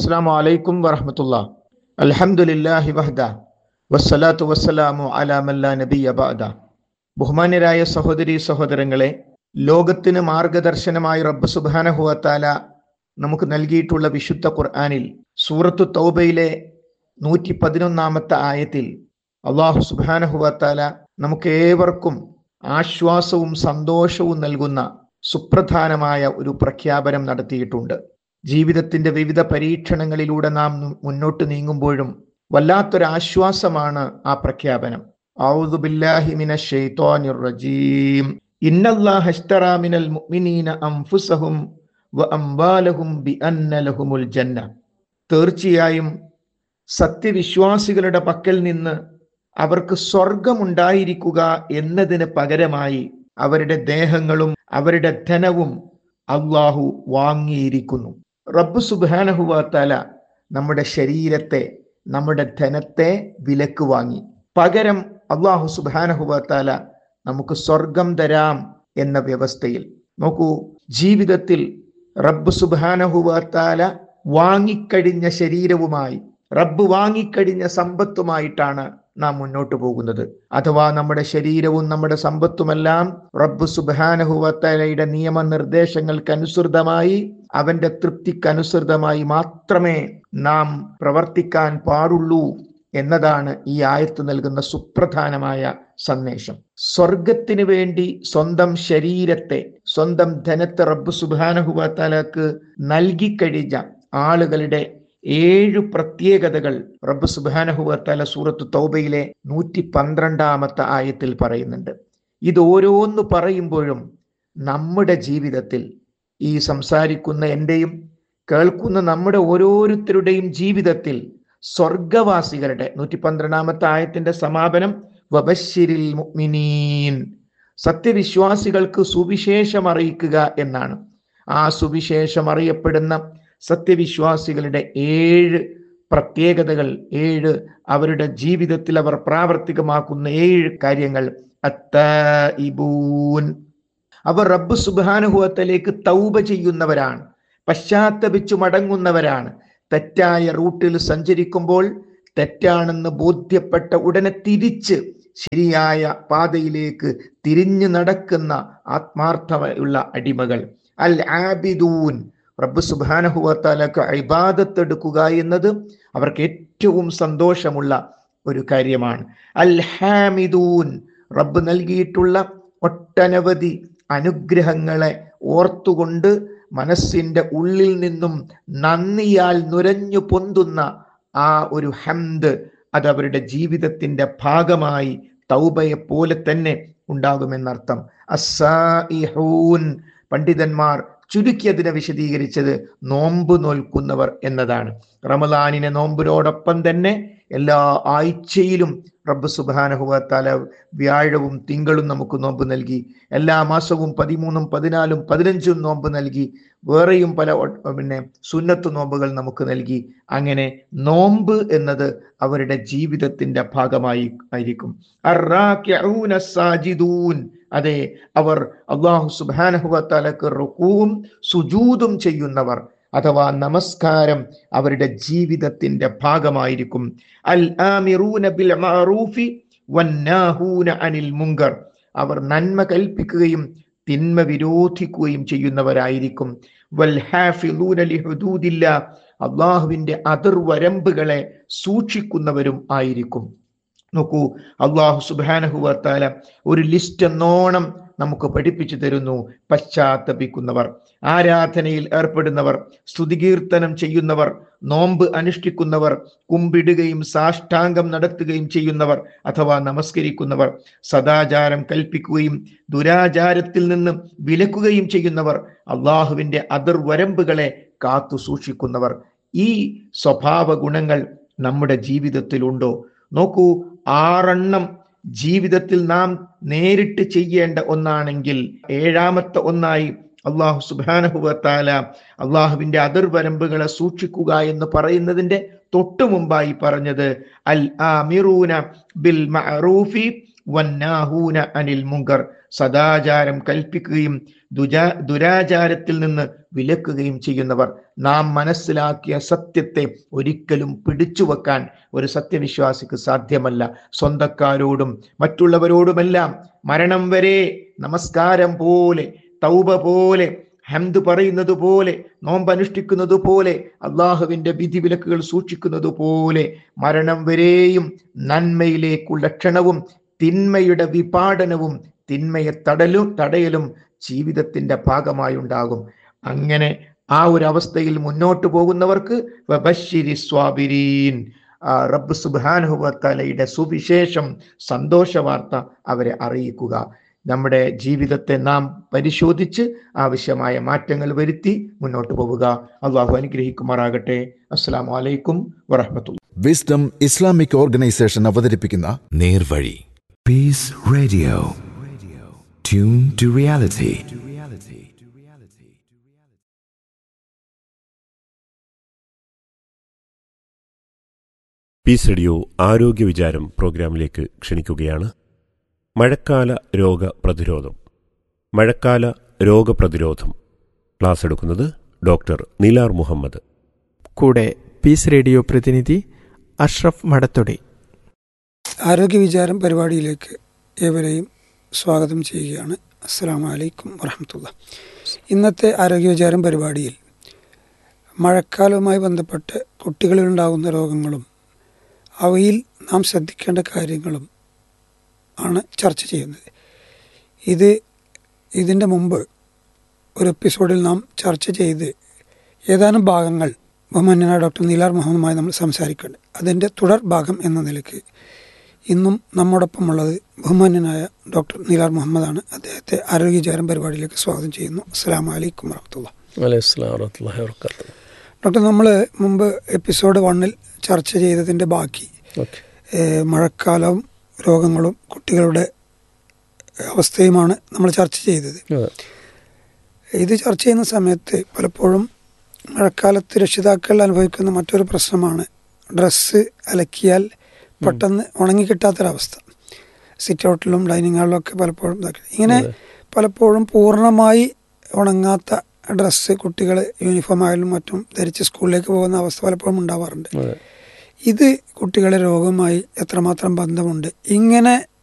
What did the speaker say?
അസ്സാം വലൈക്കും വറഹമത്തുള്ള അൽഹംദുലില്ലാഹി വഹദ വസ്സലാത്തു വസ്സലാമു അലാമല്ല നബി അബാദ ബഹുമാന്യരായ സഹോദരി സഹോദരങ്ങളെ ലോകത്തിന് മാർഗദർശനമായി റബ്ബ് സുബാനഹുവത്താല നമുക്ക് നൽകിയിട്ടുള്ള വിശുദ്ധ ഖുർആാനിൽ സൂറത്തു തൗബയിലെ നൂറ്റി പതിനൊന്നാമത്തെ ആയത്തിൽ അള്ളാഹു സുബാനഹുവത്താല നമുക്ക് ഏവർക്കും ആശ്വാസവും സന്തോഷവും നൽകുന്ന സുപ്രധാനമായ ഒരു പ്രഖ്യാപനം നടത്തിയിട്ടുണ്ട് ജീവിതത്തിന്റെ വിവിധ പരീക്ഷണങ്ങളിലൂടെ നാം മുന്നോട്ട് നീങ്ങുമ്പോഴും വല്ലാത്തൊരു ആശ്വാസമാണ് ആ പ്രഖ്യാപനം ഔദു ബില്ലാഹി മിനശ് ശൈത്വാനിർ റജീം ഇന്നല്ലാഹ ഇഷ്തറാ മിനൽ മുഅ്മിനീന അൻഫുസഹും വ അംവാലഹും ബിഅന്ന ലഹുമുൽ ജന്ന തീർച്ചയായും സത്യവിശ്വാസികളുടെ പക്കൽ നിന്ന് അവർക്ക് സ്വർഗമുണ്ടായിരിക്കുക എന്നതിന് പകരമായി അവരുടെ ദേഹങ്ങളും അവരുടെ ധനവും അള്ളാഹു വാങ്ങിയിരിക്കുന്നു റബ്ബ് സുബാനഹുവാത്താല നമ്മുടെ ശരീരത്തെ നമ്മുടെ ധനത്തെ വിലക്ക് വാങ്ങി പകരം അള്ളാഹു സുബാനഹുവാത്താല നമുക്ക് സ്വർഗം തരാം എന്ന വ്യവസ്ഥയിൽ നോക്കൂ ജീവിതത്തിൽ റബ്ബ് സുബാനഹുവാത്താല വാങ്ങിക്കഴിഞ്ഞ ശരീരവുമായി റബ്ബ് വാങ്ങിക്കഴിഞ്ഞ സമ്പത്തുമായിട്ടാണ് നാം മുന്നോട്ട് പോകുന്നത് അഥവാ നമ്മുടെ ശരീരവും നമ്മുടെ സമ്പത്തുമെല്ലാം റബ്ബ് സുബാനഹുവത്തലയുടെ നിയമനിർദ്ദേശങ്ങൾക്കനുസൃതമായി അവന്റെ തൃപ്തിക്കനുസൃതമായി മാത്രമേ നാം പ്രവർത്തിക്കാൻ പാടുള്ളൂ എന്നതാണ് ഈ ആയത്ത് നൽകുന്ന സുപ്രധാനമായ സന്ദേശം സ്വർഗത്തിന് വേണ്ടി സ്വന്തം ശരീരത്തെ സ്വന്തം ധനത്തെ റബ്ബ് സുബാനഹുവത്തലക്ക് നൽകിക്കഴിഞ്ഞ ആളുകളുടെ ഏഴു പ്രത്യേകതകൾ റബ്ബ് സുബാനഹുവത്തല സൂറത്ത് തൗബയിലെ നൂറ്റി പന്ത്രണ്ടാമത്തെ ആയത്തിൽ പറയുന്നുണ്ട് ഇത് ഓരോന്ന് പറയുമ്പോഴും നമ്മുടെ ജീവിതത്തിൽ ഈ സംസാരിക്കുന്ന എൻ്റെയും കേൾക്കുന്ന നമ്മുടെ ഓരോരുത്തരുടെയും ജീവിതത്തിൽ സ്വർഗവാസികളുടെ നൂറ്റി പന്ത്രണ്ടാമത്തെ ആയത്തിന്റെ സമാപനം വബശിരിൽ മുഅ്മിനീൻ സത്യവിശ്വാസികൾക്ക് സുവിശേഷം അറിയിക്കുക എന്നാണ് ആ സുവിശേഷം അറിയപ്പെടുന്ന സത്യവിശ്വാസികളുടെ ഏഴ് പ്രത്യേകതകൾ ഏഴ് അവരുടെ ജീവിതത്തിൽ അവർ പ്രാവർത്തികമാക്കുന്ന ഏഴ് കാര്യങ്ങൾ അത്തൂൻ അവർ റബ്ബ് സുബാനുഭവത്തിലേക്ക് തൗബ ചെയ്യുന്നവരാണ് പശ്ചാത്തപിച്ചു മടങ്ങുന്നവരാണ് തെറ്റായ റൂട്ടിൽ സഞ്ചരിക്കുമ്പോൾ തെറ്റാണെന്ന് ബോധ്യപ്പെട്ട ഉടനെ തിരിച്ച് ശരിയായ പാതയിലേക്ക് തിരിഞ്ഞു നടക്കുന്ന ആത്മാർത്ഥമുള്ള അടിമകൾ അൽ ആബിദൂൻ റബ്ബ് സുബാനഹുവത്താലക്ക് ഇബാദത്തെടുക്കുക എന്നത് അവർക്ക് ഏറ്റവും സന്തോഷമുള്ള ഒരു കാര്യമാണ് അൽ ഹാമിദൂൻ റബ്ബ് നൽകിയിട്ടുള്ള ഒട്ടനവധി അനുഗ്രഹങ്ങളെ ഓർത്തുകൊണ്ട് മനസ്സിന്റെ ഉള്ളിൽ നിന്നും നന്ദിയാൽ നുരഞ്ഞു പൊന്തുന്ന ആ ഒരു ഹംദ് അത് അവരുടെ ജീവിതത്തിന്റെ ഭാഗമായി തൗബയെ പോലെ തന്നെ ഉണ്ടാകുമെന്നർത്ഥം അസായിഹൂൻ പണ്ഡിതന്മാർ ചുരുക്കി അതിനെ വിശദീകരിച്ചത് നോമ്പ് നോൽക്കുന്നവർ എന്നതാണ് റമദാനിനെ നോമ്പിനോടൊപ്പം തന്നെ എല്ലാ ആഴ്ചയിലും റബ്ബ് സുബാനഹുവത്താല വ്യാഴവും തിങ്കളും നമുക്ക് നോമ്പ് നൽകി എല്ലാ മാസവും പതിമൂന്നും പതിനാലും പതിനഞ്ചും നോമ്പ് നൽകി വേറെയും പല പിന്നെ സുന്നത്ത് നോമ്പുകൾ നമുക്ക് നൽകി അങ്ങനെ നോമ്പ് എന്നത് അവരുടെ ജീവിതത്തിന്റെ ഭാഗമായി ആയിരിക്കും അതെ അവർ അള്ളാഹു സുബാനഹുവത്താലക്ക് റുക്കൂവും സുജൂതും ചെയ്യുന്നവർ അഥവാ നമസ്കാരം അവരുടെ ജീവിതത്തിന്റെ ഭാഗമായിരിക്കും അൽ ആമിറൂന ബിൽ മഅറൂഫി വന്നാഹൂന അനിൽ മുങ്കർ അവർ നന്മ കൽപ്പിക്കുകയും തിന്മ വിരോധിക്കുകയും ചെയ്യുന്നവരായിരിക്കും വൽ ഹാഫിളൂന ലിഹുദൂദില്ല അള്ളാഹുവിന്റെ അതിർവരമ്പുകളെ സൂക്ഷിക്കുന്നവരും ആയിരിക്കും നോക്കൂ അള്ളാഹു സുബാനഹുവത്താല ഒരു ലിസ്റ്റ് എന്നോണം നമുക്ക് പഠിപ്പിച്ചു തരുന്നു പശ്ചാത്തപിക്കുന്നവർ ആരാധനയിൽ ഏർപ്പെടുന്നവർ സ്തുതികീർത്തനം ചെയ്യുന്നവർ നോമ്പ് അനുഷ്ഠിക്കുന്നവർ കുമ്പിടുകയും സാഷ്ടാംഗം നടത്തുകയും ചെയ്യുന്നവർ അഥവാ നമസ്കരിക്കുന്നവർ സദാചാരം കൽപ്പിക്കുകയും ദുരാചാരത്തിൽ നിന്ന് വിലക്കുകയും ചെയ്യുന്നവർ അള്ളാഹുവിന്റെ അതിർവരമ്പുകളെ കാത്തു സൂക്ഷിക്കുന്നവർ ഈ സ്വഭാവ ഗുണങ്ങൾ നമ്മുടെ ജീവിതത്തിലുണ്ടോ നോക്കൂ ആറെണ്ണം ജീവിതത്തിൽ നാം നേരിട്ട് ചെയ്യേണ്ട ഒന്നാണെങ്കിൽ ഏഴാമത്തെ ഒന്നായി അള്ളാഹു സുബാനഹുവത്താല അള്ളാഹുവിന്റെ അതിർവരമ്പുകളെ സൂക്ഷിക്കുക എന്ന് പറയുന്നതിന്റെ തൊട്ടു മുമ്പായി പറഞ്ഞത് അൽ ആമിറൂന ബിൽ മഅറൂഫി വന്നാഹൂന അനിൽ മുങ്കർ സദാചാരം കൽപ്പിക്കുകയും ദുരാ ദുരാചാരത്തിൽ നിന്ന് വിലക്കുകയും ചെയ്യുന്നവർ നാം മനസ്സിലാക്കിയ സത്യത്തെ ഒരിക്കലും പിടിച്ചു വെക്കാൻ ഒരു സത്യവിശ്വാസിക്ക് സാധ്യമല്ല സ്വന്തക്കാരോടും മറ്റുള്ളവരോടുമെല്ലാം മരണം വരെ നമസ്കാരം പോലെ തൗബ പോലെ ഹംദ് പറയുന്നത് പോലെ നോമ്പ് അനുഷ്ഠിക്കുന്നത് പോലെ അള്ളാഹുവിന്റെ വിധിവിലക്കുകൾ സൂക്ഷിക്കുന്നത് പോലെ മരണം വരെയും നന്മയിലേക്കുള്ള ക്ഷണവും തിന്മയുടെ വിപാടനവും തിന്മയെ തടലും തടയലും ജീവിതത്തിന്റെ ഭാഗമായി ഉണ്ടാകും അങ്ങനെ ആ ഒരു അവസ്ഥയിൽ മുന്നോട്ട് പോകുന്നവർക്ക് വബശ്ശിരി സ്വാബിരീൻ ആ റബ്ബ് സുബാനുഹുവത്തലയുടെ സുവിശേഷം സന്തോഷ വാർത്ത അവരെ അറിയിക്കുക നമ്മുടെ ജീവിതത്തെ നാം പരിശോധിച്ച് ആവശ്യമായ മാറ്റങ്ങൾ വരുത്തി മുന്നോട്ട് പോവുക അള്ളാഹു അനുഗ്രഹിക്കുമാറാകട്ടെ അസ്സാം വലൈക്കും വറഹമത്തുള്ള വിസ്ഡം ഇസ്ലാമിക് ഓർഗനൈസേഷൻ അവതരിപ്പിക്കുന്ന നേർവഴി Peace Radio. Tune to reality. Peace radio ആരോഗ്യ വിചാരം പ്രോഗ്രാമിലേക്ക് ക്ഷണിക്കുകയാണ് മഴക്കാല രോഗ പ്രതിരോധം മഴക്കാല രോഗപ്രതിരോധം ക്ലാസ് എടുക്കുന്നത് ഡോക്ടർ നിലാർ മുഹമ്മദ് കൂടെ പീസ് റേഡിയോ പ്രതിനിധി അഷ്റഫ് മടത്തൊടി ആരോഗ്യ വിചാരം പരിപാടിയിലേക്ക് ഏവരെയും സ്വാഗതം ചെയ്യുകയാണ് അസ്സാം വലൈക്കും വറഹമത്തുള്ള ഇന്നത്തെ ആരോഗ്യ വിചാരം പരിപാടിയിൽ മഴക്കാലവുമായി ബന്ധപ്പെട്ട് കുട്ടികളിലുണ്ടാകുന്ന രോഗങ്ങളും അവയിൽ നാം ശ്രദ്ധിക്കേണ്ട കാര്യങ്ങളും ആണ് ചർച്ച ചെയ്യുന്നത് ഇത് ഇതിൻ്റെ മുമ്പ് ഒരു എപ്പിസോഡിൽ നാം ചർച്ച ചെയ്ത് ഏതാനും ഭാഗങ്ങൾ ബഹുമാന്യനായ ഡോക്ടർ നീലാർ മുഹമ്മദുമായി നമ്മൾ സംസാരിക്കുന്നുണ്ട് അതിൻ്റെ തുടർ ഭാഗം എന്ന നിലയ്ക്ക് ഇന്നും നമ്മോടൊപ്പമുള്ളത് ബഹുമാന്യനായ ഡോക്ടർ നീലാർ മുഹമ്മദാണ് അദ്ദേഹത്തെ ആരോഗ്യചാരം പരിപാടിയിലേക്ക് സ്വാഗതം ചെയ്യുന്നു അസ്സാം വലൈക്കും വറഹത്തുള്ള ഡോക്ടർ നമ്മൾ മുമ്പ് എപ്പിസോഡ് വണ്ണിൽ ചർച്ച ചെയ്തതിൻ്റെ ബാക്കി ഏഹ്, മഴക്കാലവും രോഗങ്ങളും കുട്ടികളുടെ അവസ്ഥയുമാണ് നമ്മൾ ചർച്ച ചെയ്തത് ഇത് ചർച്ച ചെയ്യുന്ന സമയത്ത് പലപ്പോഴും മഴക്കാലത്ത് രക്ഷിതാക്കൾ അനുഭവിക്കുന്ന മറ്റൊരു പ്രശ്നമാണ് ഡ്രസ്സ് അലക്കിയാൽ പെട്ടെന്ന് ഉണങ്ങിക്കിട്ടാത്തൊരവസ്ഥ സിറ്റ് ഔട്ടിലും ഡൈനിങ് ഹാളിലും ഒക്കെ പലപ്പോഴും ഇതാക്കി ഇങ്ങനെ പലപ്പോഴും പൂർണ്ണമായി ഉണങ്ങാത്ത ഡ്രസ്സ് കുട്ടികൾ യൂണിഫോം ആയാലും മറ്റും ധരിച്ച് സ്കൂളിലേക്ക് പോകുന്ന അവസ്ഥ പലപ്പോഴും ഉണ്ടാവാറുണ്ട് ഇത് കുട്ടികളെ രോഗവുമായി എത്രമാത്രം ബന്ധമുണ്ട് ഇങ്ങനെ